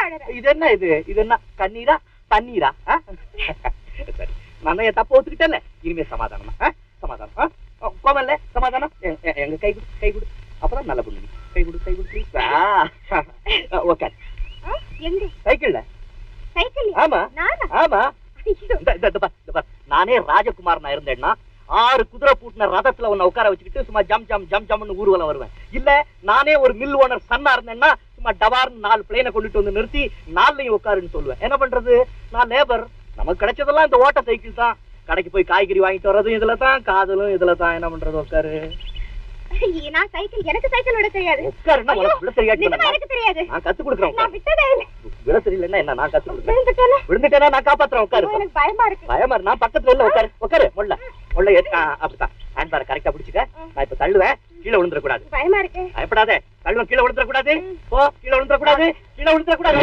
அழற இது என்ன இது இது என்ன கண்ணீரா தண்ணீரா ஆ? சரி நான் தான் என் தப்ப ஒத்துக்கிட்டேன்ல இனிமே சமாதானமா ஆ? சமாதானம் ஆ? ஆ, கோவம்ல சமாதானம் எ- எ- எங்க கை கொடு கை கொடு அப்புறம் நல்ல பொண்ணு நீ. கை கொடு கை கொடு ப்ளீஸ் ஓகே ஆ, எங்க சைக்கிள்ல சைக்கிள் ஆமா நானா ஆமா ஐயோ, இந்த இந்த இந்த பார், இந்த பார். நானே ராஜகுமார் நான் இருந்தேன்னா ஆறு குதிரை பூட்டின ரதத்துல உன்னை உட்கார வச்சுக்கிட்டு சும்மா ஜம் ஜம் ஜம் ஜம்னு ஊர்வலம் வருவேன் இல்ல நானே ஒரு மில் ஓனர் சன்னா இருந்தேன்னா சும்மா டபார்னு நாலு பிளேனை கொண்டுட்டு வந்து நிறுத்தி நாலுலயும் உட்காருன்னு சொல்லுவேன் என்ன பண்றது நான் லேபர் நமக்கு கிடைச்சதெல்லாம் இந்த ஓட்ட சைக்கிள் தான் கடைக்கு போய் காய்கறி வாங்கிட்டு வர்றதும் இதுல தான் காதலும் இதுல தான் என்ன பண்றது உட்காரு ஐயே, நான் சைக்கிள் எனக்கு சைக்கிள் விட தெரியாது உட்காருன்னா ஐயோ, உனக்கு விட தெரியாட்டி நிஜமா எனக்கு தெரியாது நான் கத்து கொடுக்குறேன் நான் உட்காரு. விட்டதே இல்லை விட தெரியலன்னா என்ன நான் கத்து கொடுக்குறேன் விழுந்துட்டேனா? விழுந்துட்டேன்னா நான் காப்பாத்துறேன் உட்காரு ஐயோ, எனக்கு பயமா இருக்கு பயமா இருக்கு. நான் பக்கத்துல இல்ல உட்காரு உட்காரு முள்ள முள்ள ஏத்து ஆ, அப்படித்தான் ஹேண்ட் பாரை கரெக்டா பிடிச்சுக்க நான் இப்ப தள்ளுவேன் கீழே விழுந்துட கூடாது பயமா இருக்கு பயப்படாத தள்ளுவேன் கீழே விழுந்துட கூடாது போ கீழே விழுந்துட கூடாது கீழே விழுந்துட கூடாது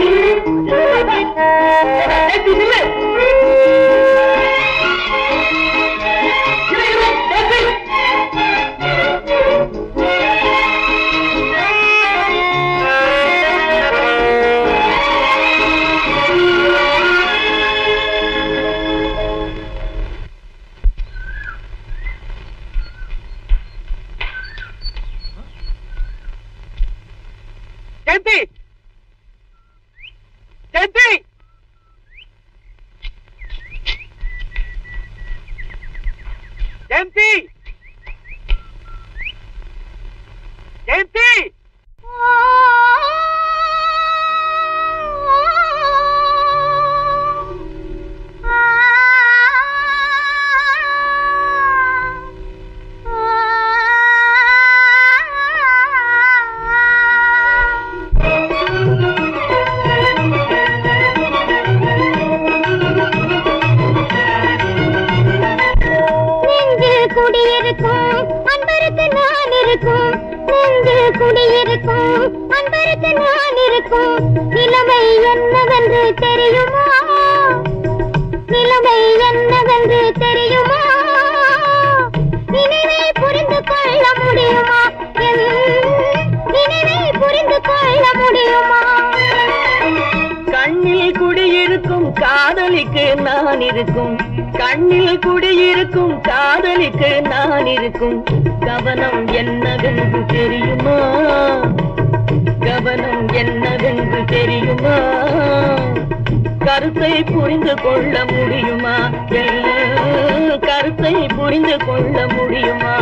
ஏத்தி நில்லு. இரு, இரு, ஏத்தி. ஜெயந்தி ஜெயந்தி ஜெயந்தி ஜெயந்தி நெஞ்சில் குடியிருக்கும் அன்பருக்கு நான் இருக்கும் நெஞ்சில் குடியிருக்கும் அன்பருக்கு நான் இருக்கும் நிலைமை என்னவென்று தெரியுமா நிலைமை என்னவென்று தெரியுமா நினைவை புரிந்து கொள்ள முடியுமா என் நினைவை புரிந்து கொள்ள முடியுமா கண்ணில் குடியிருக்கும் காதலிக்கு நான் இருக்கும் கண்ணில் குடியிருக்கும் காதலிக்கு நான் இருக்கும் கவனம் என்னவென்று தெரியுமா கவனம் என்னவென்று தெரியுமா கருத்தை புரிந்து கொள்ள முடியுமா என் கருத்தை புரிந்து கொள்ள முடியுமா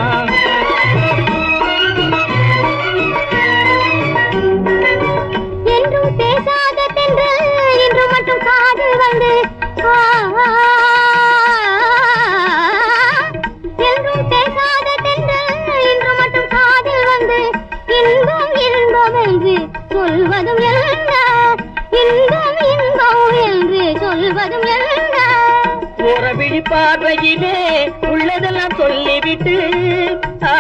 என்றும் பேசாத தென்றல் இன்று மட்டும் காதில் வந்து ஆ, ஆ, என்றும் பேசாத தென்றல் இன்று மட்டும் காதில் வந்து இன்பம் இன்பம் என்று சொல்வதும் என்ன இன்பம் இன்பம் என்று சொல்வதும் என்ன உறவிழி பார்வையிலே உள்ளதெல்லாம் சொல்லிவிட்டு ஆ,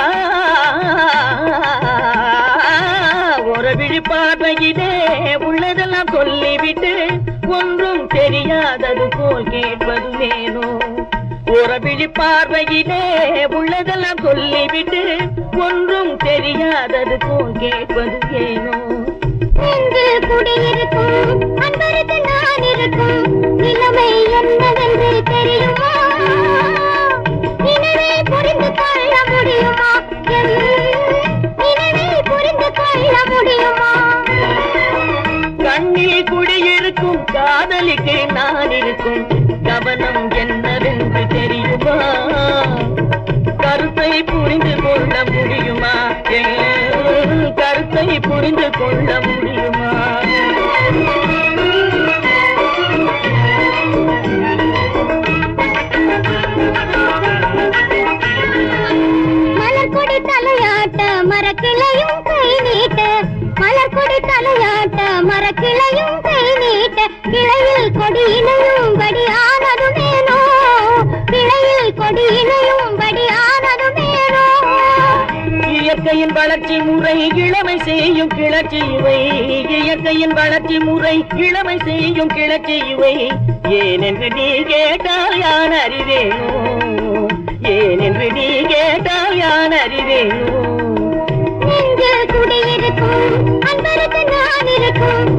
உறவிழி பார்வையிலே உள்ளதெல்லாம் சொல்லிவிட்டு ஒன்றும் தெரியாதது போல் கேட்பது வேணோ உறவிழி பார்வையிலே உள்ளதெல்லாம் சொல்லிவிட்டு ஒன்றும் தெரியாதது போல் கேட்பது ஏனோ நெஞ்சில் குடியிருக்கும் அன்பருக்கு நான் இருக்கும் நிலைமை என்னவென்று தெரியுமா நினைவை புரிந்து கொள்ள முடியுமா என் நினைவை புரிந்து கொள்ள முடியுமா கண்ணில் குடியிருக்கும் காதலிக்கு நான் இருக்கும் கவனம் என்னவென்று தெரியுமா கருத்தை புரிந்து கொள்ள முடியுமா என் கருத்தை புரிந்து கொள்ள முடியுமா மலர்கொடி தலையாட்ட மரக்கிளையும் கை நீட்ட மலர்கொடி தலையாட்ட மரக்கிளையும் கை நீட்ட கிளையில் கொடி இணையும் படி ஆனதும் ஏனோ கிளையில் கொடி இணையும் படி ஆனதும் ஏனோ இயற்கையின் வளர்ச்சி முறை இளமை செய்யும் கிளர்ச்சி இவை இயற்கையின் வளர்ச்சி முறை இளமை செய்யும் கிளர்ச்சி இவை ஏனென்று நீ கேட்டால் யான் அறிவேனோ ஏனென்று நீ கேட்டால் யான் அறிவேனோ நெஞ்சில் குடியிருக்கும் அன்பருக்கு நான் இருக்கும்